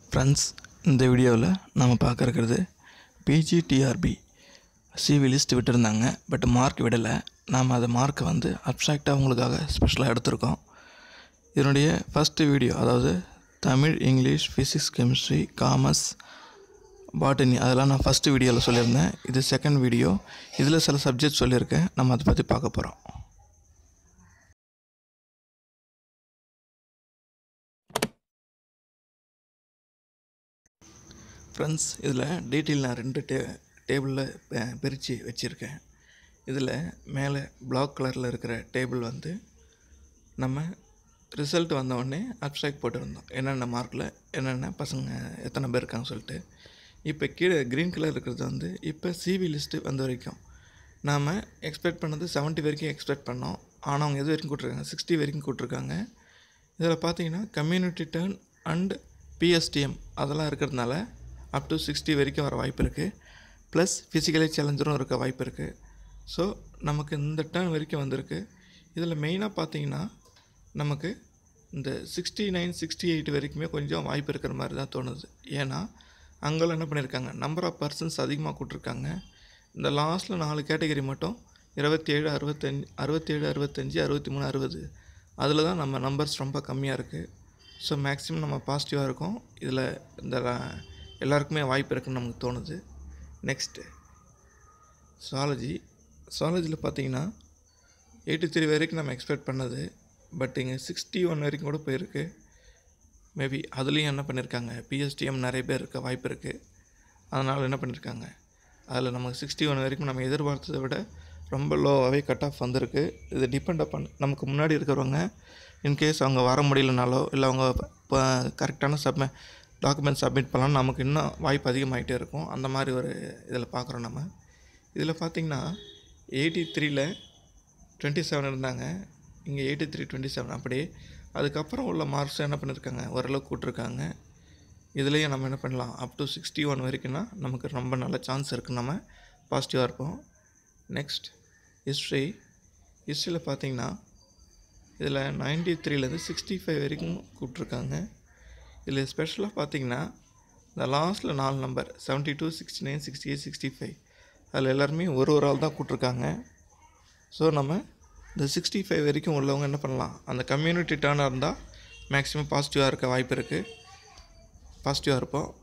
friends இந்த வீடியோவில் நம்ம பார்க்க இருக்கிறது பிஜிடிஆர்பி சிவி லிஸ்ட் விட்டுருந்தாங்க பட் மார்க் விடலை நாம் அதை மார்க்கை வந்து அப்ட்ராக்டாக உங்களுக்காக ஸ்பெஷலாக எடுத்திருக்கோம் இதனுடைய ஃபஸ்ட்டு வீடியோ அதாவது Tamil English physics chemistry commerce botany அதெல்லாம் நான் ஃபஸ்ட்டு வீடியோவில் சொல்லியிருந்தேன் இது செகண்ட் வீடியோ இதில் சில சப்ஜெக்ட் சொல்லியிருக்கேன் நம்ம அதை பற்றி பார்க்க போகிறோம் ஃப்ரெண்ட்ஸ் இதில் டீட்டெயில் நான் ரெண்டு டே டேபிளில் பிரித்து வச்சுருக்கேன் இதில் மேலே பிளாக் கலரில் இருக்கிற டேபிள் வந்து நம்ம ரிசல்ட் வந்தவுடனே அப்ட்ராக்ட் போட்டிருந்தோம் என்னென்ன மார்க்கில் என்னென்ன பசங்க எத்தனை பேர் இருக்காங்கன்னு சொல்லிட்டு இப்போ கீழே க்ரீன் கலர் இருக்கிறது வந்து இப்போ சிவி லிஸ்ட்டு வந்த வரைக்கும் நாம் எக்ஸ்பெக்ட் பண்ணது 70 வரைக்கும் எக்ஸ்பெக்ட் பண்ணோம் ஆனால் அவங்க எது வரைக்கும் கூட்டிருக்காங்க சிக்ஸ்டி வரைக்கும் கூட்டிருக்காங்க இதில் பார்த்தீங்கன்னா கம்யூனிட்டி டர்ன் அண்ட் பிஎஸ்டிஎம் அதெல்லாம் இருக்கிறதுனால அப் டு சிக்ஸ்டி வரைக்கும் வர வாய்ப்பு இருக்குது ப்ளஸ் ஃபிசிக்கலி சேலஞ்சரும் இருக்க வாய்ப்பு இருக்குது ஸோ நமக்கு இந்த டர்ன் வரைக்கும் வந்திருக்கு இதில் மெயினாக பார்த்தீங்கன்னா நமக்கு இந்த சிக்ஸ்டி நைன் சிக்ஸ்டி எயிட் வரைக்குமே கொஞ்சம் வாய்ப்பு இருக்கிற மாதிரி தான் தோணுது ஏன்னா அங்கெல்லாம் என்ன பண்ணியிருக்காங்க நம்பர் ஆஃப் பர்சன்ஸ் அதிகமாக கூட்டிருக்காங்க இந்த லாஸ்ட்டில் நாலு கேட்டகரி மட்டும் இருபத்தேழு அறுபத்தஞ்சு அறுபத்தேழு அறுபத்தஞ்சு அறுபத்தி மூணு அறுபது அதில் தான் நம்ம நம்பர்ஸ் ரொம்ப கம்மியாக இருக்குது ஸோ மேக்ஸிமம் நம்ம பாசிட்டிவாக இருக்கோம் இதில் இந்த ல- எல்லாருக்குமே வாய்ப்பு இருக்குன்னு நமக்கு தோணுது நெக்ஸ்ட்டு சுவாலஜி சுவாலஜியில் பார்த்தீங்கன்னா எயிட்டி த்ரீ வரைக்கும் நம்ம எக்ஸ்பெக்ட் பண்ணது பட் இங்கே சிக்ஸ்டி ஒன் வரைக்கும் கூட போயிருக்கு மேபி அதுலேயும் என்ன பண்ணியிருக்காங்க பிஎஸ்டிஎம் நிறைய பேர் இருக்க வாய்ப்பு இருக்குது அதனால் என்ன பண்ணியிருக்காங்க அதில் நமக்கு சிக்ஸ்டி ஒன் வரைக்கும் நம்ம எதிர்பார்த்ததை விட ரொம்ப லோவாகவே கட் ஆஃப் வந்திருக்கு இது டிபெண்ட் அப்பான் நமக்கு முன்னாடி இருக்கிறவங்க இன்கேஸ் அவங்க வர முடியலனாலோ இல்லை அவங்க இப்போ கரெக்டான சப்ம டாக்குமெண்ட் சப்மிட் பண்ணலாம் நமக்கு இன்னும் வாய்ப்பு அதிகமாகிட்டே இருக்கும் அந்த மாதிரி ஒரு இதில் பார்க்குறோம் நம்ம இதில் பார்த்தீங்கன்னா எயிட்டி த்ரீல டுவெண்ட்டி செவன் இருந்தாங்க இங்கே எயிட்டி த்ரீ டுவெண்ட்டி செவன் அப்படியே அதுக்கப்புறம் உள்ள மார்க்ஸ் என்ன பண்ணியிருக்காங்க ஓரளவுக்கு கூட்டிருக்காங்க இதுலேயும் நம்ம என்ன பண்ணலாம் அப் டு சிக்ஸ்டி ஒன் வரைக்கும்னா நமக்கு ரொம்ப நல்ல சான்ஸ் இருக்குது நம்ம பாசிட்டிவாக இருப்போம் நெக்ஸ்ட் ஹிஸ்ட்ரி ஹிஸ்ட்ரியில் பார்த்தீங்கன்னா இதில் நைன்டி த்ரீலேருந்து சிக்ஸ்டி ஃபைவ் வரைக்கும் கூப்பிட்ருக்காங்க இதில் ஸ்பெஷலாக பார்த்தீங்கன்னா இந்த லாஸ்ட்டில் நாலு number seventy two sixty nine sixty eight sixty five அதில் எல்லாருமே ஒரு ஒரு ஆள் தான் கூப்பிட்ருக்காங்க ஸோ நம்ம இந்த சிக்ஸ்டி ஃபைவ் வரைக்கும் உள்ளவங்க என்ன பண்ணலாம் அந்த கம்யூனிட்டி டேர்னாக இருந்தால் மேக்ஸிமம் பாசிட்டிவாக இருக்க வாய்ப்பு இருக்குது பாசிட்டிவாக இருப்போம்